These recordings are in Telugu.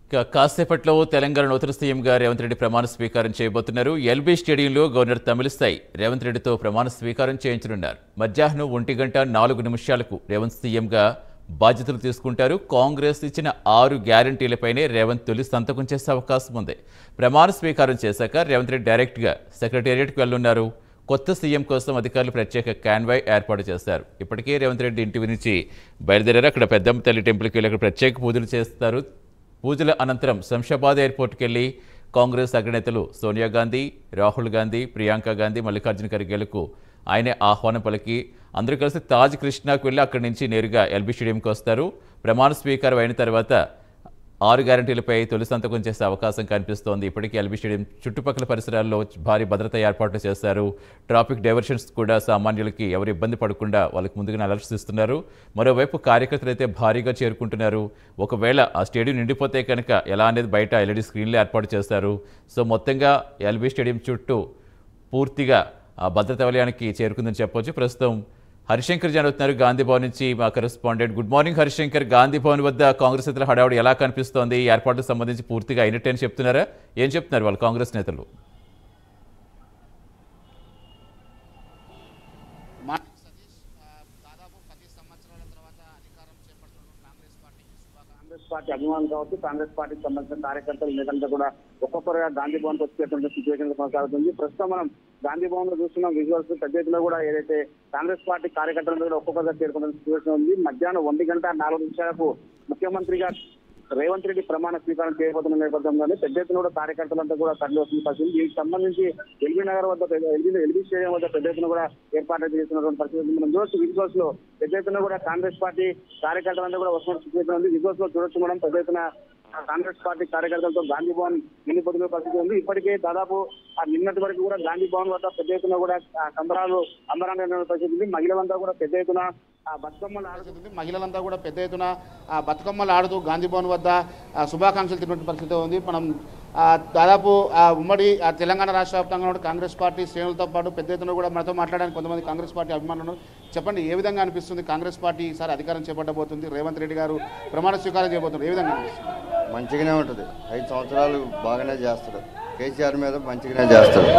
ఇక కాసేపట్లో తెలంగాణ నూతన సీఎంగా రేవంత్ రెడ్డి ప్రమాణ స్వీకారం చేయబోతున్నారు ఎల్బీ స్టేడియంలో గవర్నర్ తమిళిస్తాయి రేవంత్ రెడ్డితో ప్రమాణ స్వీకారం చేయించనున్నారు మధ్యాహ్నం ఒంటి గంట నాలుగు నిమిషాలకు రేవంత్ సీఎంగా బాధ్యతలు తీసుకుంటారు కాంగ్రెస్ ఇచ్చిన ఆరు గ్యారంటీలపైనే రేవంత్ తొలి సంతకం చేసే అవకాశం ఉంది ప్రమాణ స్వీకారం చేశాక రేవంత్ రెడ్డి డైరెక్ట్గా సెక్రటేరియట్కి వెళ్లున్నారు కొత్త సీఎం కోసం అధికారులు ప్రత్యేక కాన్వాయ్ ఏర్పాటు చేశారు ఇప్పటికే రేవంత్ రెడ్డి ఇంటి నుంచి బయలుదేరారు అక్కడ పెద్దమ్మ తల్లి టెంపుల్కి వెళ్ళి అక్కడ ప్రత్యేక పూజలు చేస్తారు పూజల అనంతరం శంషాబాద్ ఎయిర్పోర్ట్కి వెళ్లి కాంగ్రెస్ అగ్రనేతలు సోనియా గాంధీ రాహుల్ గాంధీ ప్రియాంక గాంధీ మల్లికార్జున ఖర్గేలకు ఆయనే ఆహ్వానం పలికి అందరూ కలిసి తాజ్ కృష్ణాకు వెళ్ళి అక్కడి నుంచి నేరుగా ఎల్బీ స్టేడియంకి వస్తారు ప్రమాణ స్వీకారం అయిన తర్వాత ఆరు గ్యారంటీలపై తొలి సంతకం చేసే అవకాశం కనిపిస్తోంది ఇప్పటికీ ఎల్బీ స్టేడియం చుట్టుపక్కల పరిసరాల్లో భారీ భద్రత ఏర్పాట్లు చేశారు ట్రాఫిక్ డైవర్షన్స్ కూడా సామాన్యులకి ఎవరు ఇబ్బంది పడకుండా వాళ్ళకి ముందుగానే అలర్ట్స్ ఇస్తున్నారు మరోవైపు కార్యకర్తలు అయితే భారీగా చేరుకుంటున్నారు ఒకవేళ ఆ స్టేడియం నిండిపోతే కనుక ఎలా అనేది బయట ఎల్ఈడి స్క్రీన్లు ఏర్పాటు చేస్తారు సో మొత్తంగా ఎల్బీ స్టేడియం చుట్టూ పూర్తిగా ఆ భద్రత వలయానికి చేరుకుందని చెప్పొచ్చు ప్రస్తుతం హరిశంకర్ జాన్ అవుతున్నారు గాంధీ భవన్ నుంచి మా correspondent good morning Harishankar Gandhi Bhavan వద్ద కాంగ్రెస్ నేతల హడావుడి ఎలా కనిపిస్తోంది ఈ ఏర్పాట్లకు సంబంధించి పూర్తిగా అయినట్టు అని చెప్తున్నారా ఏం చెప్తున్నారు వాళ్ళు కాంగ్రెస్ నేతలు మార్నింగ్ సతీష్ ఆ, దాదాపు పది సంవత్సరాల తర్వాత అధికారం చేపడుతున్న కాంగ్రెస్ పార్టీకి శుభాకాంక్షలు కాంగ్రెస్ పార్టీ అభిమానులు కావచ్చు కాంగ్రెస్ పార్టీకి సంబంధించిన కార్యకర్తలు నేతంతా కూడా ఒక్కొక్కరుగా గాంధీ భవన్ వచ్చేటువంటి సిచ్యువేషన్ కొనసాగుతుంది ప్రస్తుతం మనం గాంధీ భవన్ లో చూస్తున్నాం విజువల్స్ పెద్ద ఎత్తున కూడా ఏదైతే కాంగ్రెస్ పార్టీ కార్యకర్తల కూడా ఒక్కొక్కరుగా చేరుకున్న సిచ్యువేషన్ ఉంది మధ్యాహ్నం ఒంటి గంట నాలుగు నిమిషాలకు ముఖ్యమంత్రిగా రేవంత్ రెడ్డి ప్రమాణ స్వీకారం చేయబోతున్న నేపథ్యంలోనే పెద్ద ఎత్తున కూడా కార్యకర్తలంతా కూడా తరలి వస్తున్న పరిస్థితి దీనికి సంబంధించి ఎల్బీ నగర్ వద్ద పెద్ద- ఎల్బీ ఎల్బీ స్టేడియం వద్ద పెద్ద ఎత్తున కూడా ఏర్పాట్లు చేస్తున్నటువంటి పరిస్థితి ఉంది. మనం చూడొచ్చు విజువల్స్ లో పెద్ద ఎత్తున కూడా కాంగ్రెస్ పార్టీ కార్యకర్తలంతా కూడా వస్తున్న సిచ్యువేషన్ ఉంది విజువల్స్ లో చూడొచ్చు మనం పెద్ద ఎత్తున ఆ కాంగ్రెస్ పార్టీ కార్యకర్తలతో గాంధీ భవన్ నిండిపోతున్న పరిస్థితి ఉంది ఇప్పటికే దాదాపు ఆ నిన్నటి వరకు కూడా గాంధీ భవన్ వద్ద పెద్ద ఎత్తున కూడా ఆ సంబరాలు అంబరాన్ని పరిస్థితి ఉంది మహిళలంతా కూడా పెద్ద ఎత్తున ఆ బతుకమ్మలు ఆడుతూ పరిస్థితి ఉంది మహిళలంతా కూడా పెద్ద ఎత్తున ఆ, బతుకమ్మలు ఆడుతూ గాంధీ భవన్ వద్ద ఆ, శుభాకాంక్షలు తిన్నటువంటి పరిస్థితి ఉంది మనం ఆ, దాదాపు ఆ, ఉమ్మడి ఆ, తెలంగాణ రాష్ట్ర వ్యాప్తంగా ఉన్న కాంగ్రెస్ పార్టీ శ్రేణులతో పాటు పెద్ద ఎత్తున కూడా మనతో మాట్లాడడానికి కొంతమంది కాంగ్రెస్ పార్టీ అభిమానులు ఉన్నారు. చెప్పండి ఏ విధంగా అనిపిస్తుంది కాంగ్రెస్ పార్టీ ఈసారి అధికారం చేపట్టబోతుంది రేవంత్ రెడ్డి గారు ప్రమాణ స్వీకారం చేయబోతున్నారు ఏ విధంగా అనిపిస్తుంది మంచిగానే ఉంటుంది ఐదు సంవత్సరాలు బాగానే చేస్తాడు కేసీఆర్ మీద మంచిగానే చేస్తాడు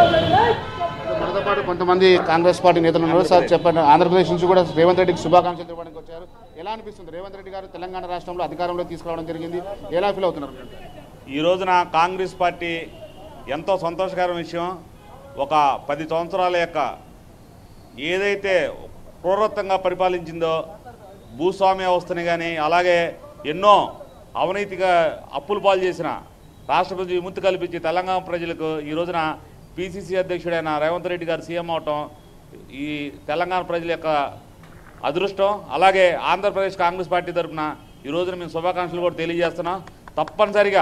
మనతో పాటు కొంతమంది కాంగ్రెస్ పార్టీ నేతలు ఉన్నారు సార్ చెప్పండి ఆంధ్రప్రదేశ్ నుంచి కూడా రేవంత్ రెడ్డికి శుభాకాంక్షలు తెలపడానికి వచ్చారు ఎలా అనిపిస్తుంది రేవంత్ రెడ్డి గారు తెలంగాణ రాష్ట్రంలో అధికారంలో తీసుకురావడం జరిగింది ఎలా ఫీల్ అవుతున్నారు ఈ రోజున కాంగ్రెస్ పార్టీ ఎంతో సంతోషకరమైన విషయం ఒక పది సంవత్సరాల యొక్క ఏదైతే క్రూరత్వంగా పరిపాలించిందో భూస్వామ్య వ్యవస్థని కానీ అలాగే ఎన్నో అవినీతిగా అప్పులు పాలు చేసిన రాష్ట్ర ప్రజలు విముక్తి కల్పించి తెలంగాణ ప్రజలకు ఈ రోజున పిసిసి అధ్యక్షుడైన రేవంత్ రెడ్డి గారు సీఎం అవటం ఈ తెలంగాణ ప్రజల యొక్క అదృష్టం అలాగే ఆంధ్రప్రదేశ్ కాంగ్రెస్ పార్టీ తరఫున ఈ రోజున మేము శుభాకాంక్షలు కూడా తెలియజేస్తున్నాం తప్పనిసరిగా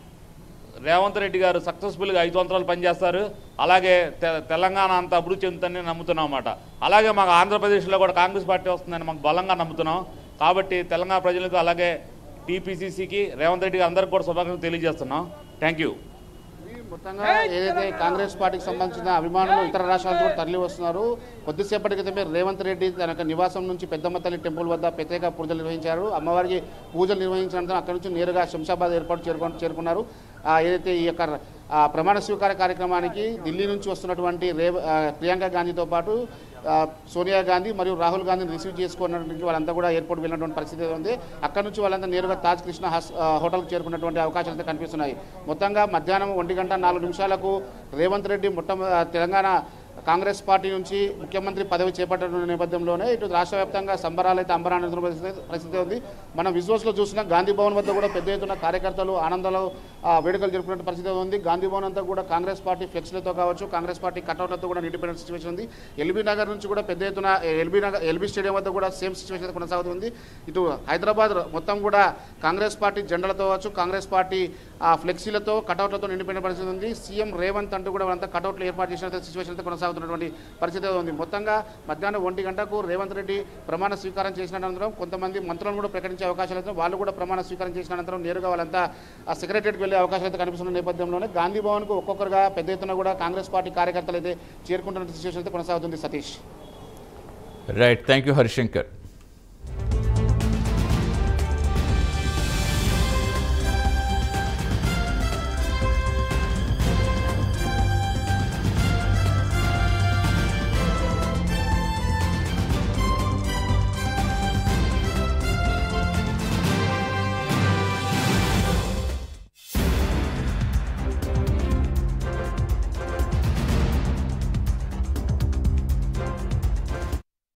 రేవంత్ రెడ్డి గారు సక్సెస్ఫుల్గా ఐదు సంవత్సరాలు పనిచేస్తారు అలాగే తె- తెలంగాణ అంతా అభివృద్ధి చెందుతుందని నమ్ముతున్నాం అన్నమాట అలాగే మాకు ఆంధ్రప్రదేశ్లో కూడా కాంగ్రెస్ పార్టీ వస్తుందని మాకు బలంగా నమ్ముతున్నాం కాబట్టి తెలంగాణ ప్రజలకు అలాగే టీపీసీసీకి రేవంత్ రెడ్డి గారు అందరికీ కూడా శుభాకాంక్షలు తెలియజేస్తున్నాం థ్యాంక్ యూ మొత్తంగా ఏదైతే కాంగ్రెస్ పార్టీకి సంబంధించిన అభిమానులు ఇతర రాష్ట్రాల నుంచి కూడా తరలి వస్తున్నారు కొద్దిసేపటి క్రితమే రేవంత్ రెడ్డి తన యొక్క నివాసం నుంచి పెద్దమ్మ తల్లి టెంపుల్ వద్ద ప్రత్యేక పూజలు నిర్వహించారు అమ్మవారికి పూజలు నిర్వహించిన అనంతరం అక్కడి నుంచి నేరుగా శంషాబాద్ ఏర్పాటు చేరుకు చేరుకున్నారు ఆ, ఏదైతే ఈ యొక్క ఆ, ప్రమాణ స్వీకార కార్యక్రమానికి ఢిల్లీ నుంచి వస్తున్నటువంటి రేవ ఆ, ప్రియాంక గాంధీతో పాటు ఆ, సోనియా గాంధీ మరియు రాహుల్ గాంధీని రిసీవ్ చేసుకున్నటువంటి వాళ్ళంతా కూడా ఎయిర్పోర్ట్ వెళ్ళినటువంటి పరిస్థితి ఉంది అక్కడ నుంచి వాళ్ళంతా నేరుగా తాజ్ కృష్ణ హాస్ ఆ, హోటల్కి చేరుకున్నటువంటి అవకాశాలు అయితే కనిపిస్తున్నాయి మొత్తంగా మధ్యాహ్నం ఒంటి గంట నాలుగు నిమిషాలకు రేవంత్ రెడ్డి మొట్ట తెలంగాణ కాంగ్రెస్ పార్టీ నుంచి ముఖ్యమంత్రి పదవి చేపట్టిన నేపథ్యంలోనే ఇటు రాష్ట్ర వ్యాప్తంగా సంబరాలు అయితే అంబరాన్ని పరిస్థితి పరిస్థితి ఉంది మనం విజువల్స్లో చూసిన గాంధీ భవన్ వద్ద కూడా పెద్ద ఎత్తున కార్యకర్తలు ఆనందంలో ఆ, వేడుకలు జరుపుకునే పరిస్థితి ఉంది గాంధీ భవన్ అంతా కూడా కాంగ్రెస్ పార్టీ ఫ్లెక్స్లతో కావచ్చు కాంగ్రెస్ పార్టీ కటౌట్లతో కూడా నిండిపోయిన సిచ్యువేషన్ ఉంది ఎల్బీ నగర్ నుంచి కూడా పెద్ద ఎత్తున ఎల్బీ నగర్ ఎల్బీ స్టేడియం వద్ద కూడా సేమ్ సిచ్యువేషన్ కొనసాగుతుంది ఇటు హైదరాబాద్ మొత్తం కూడా కాంగ్రెస్ పార్టీ జెండాలతో కావచ్చు కాంగ్రెస్ పార్టీ ఆ, ఫ్లెక్సీలతో కటౌట్లతో నిండిపోయిన పరిస్థితి ఉంది సీఎం రేవంత్ అంటూ కూడా వాళ్ళంతా కటౌట్లు ఏర్పాటు చేసిన సిచ్యువేషన్ అయితే కొనసాగుతున్నటువంటి పరిస్థితి ఉంది మొత్తంగా మధ్యాహ్నం ఒంటి గంటకు రేవంత్ రెడ్డి ప్రమాణ స్వీకారం చేసిన అనంతరం కొంతమంది మంత్రులను కూడా ప్రకటించే అవకాశాలు అయితే వాళ్ళు కూడా ప్రమాణ స్వీకారం చేసిన అనంతరం నేరుగా వాళ్ళంతా ఆ సెక్రటరీకి వెళ్ళే అవకాశాలు అయితే కనిపిస్తున్న నేపథ్యంలోనే గాంధీ భవన్కు ఒక్కొక్కరుగా పెద్ద ఎత్తున కూడా కాంగ్రెస్ పార్టీ కార్యకర్తలు అయితే చేరుకుంటున్న సిచ్యువేషన్ అయితే కొనసాగుతుంది Satish right thank you Harishankar